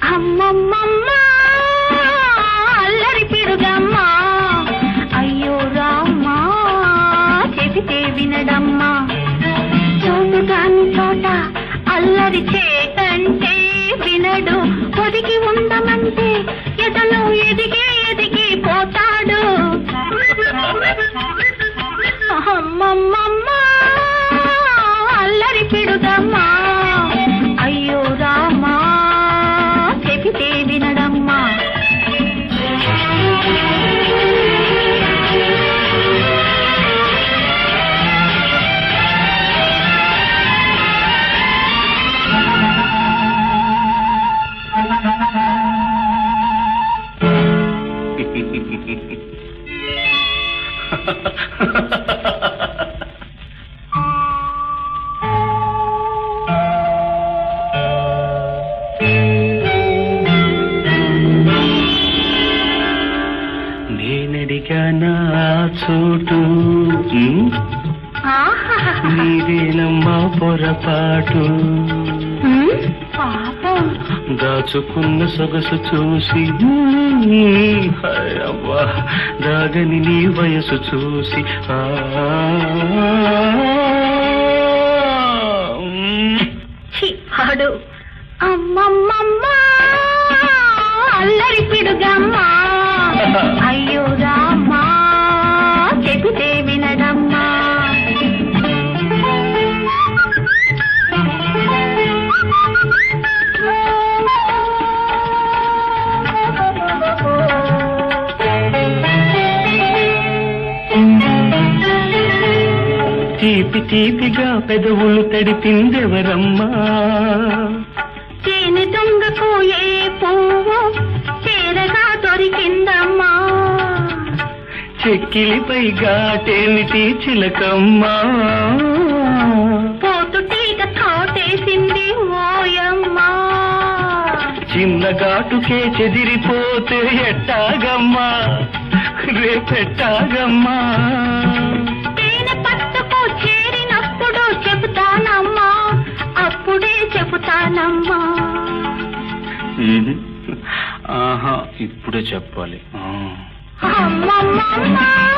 అమ్మమ్మమ్మ అల్లరి పిడుగమ్మా అయ్యో రామ్మా చెబితే వినడమ్మా చోటు కాని చోట అల్లరి చేతంటే వినడు పొదిగి ఉండమంటే ఎదలో ఎదిగి ఎదిగి పోతాడు అమ్మమ్మమ్మ అల్లరి పిడుగమ్మా అయ్యో రామా చెబితే వినడమ్మా నేనడిగానా చోటు ఉమ్, ఆహా నీదేనమ్మా పొరపాటు ఉమ్, పాపం దాచుకున్న సొగసు చూసి ఉమ్, హాయ్ అవ్వా దాగని నీ వయసు చూసి ఆ, ఉమ్. ఛీ, పాడు అమ్మమ్మమ్మ అల్లరి పిడుగమ్మా అయ్యో రామా చెబితే వినడమ్మా తీపి తీపిగా పెదవులు తడిపిందెవరమ్మా తేనె దొంగకు ఏ పువ్వు చేరగా దొరికిందమ్మా చెక్కిలిపై ఘాటేమిటి చిలకమ్మా పోతు తీగ కాటేసింది ఓయమ్మా చిన్న ఘాటుకే చెదిరిపోతే ఎట్టాగమ్మా రేపెట్టాగమ్మా తేనె పట్టుకు చేరినప్పుడు చెబుతానమ్మా అప్పుడే చెబుతానమ్మా ఉహు. ఆహా ఇప్పుడే చెప్పాలి ఆ. అమ్మమ్మమ్మ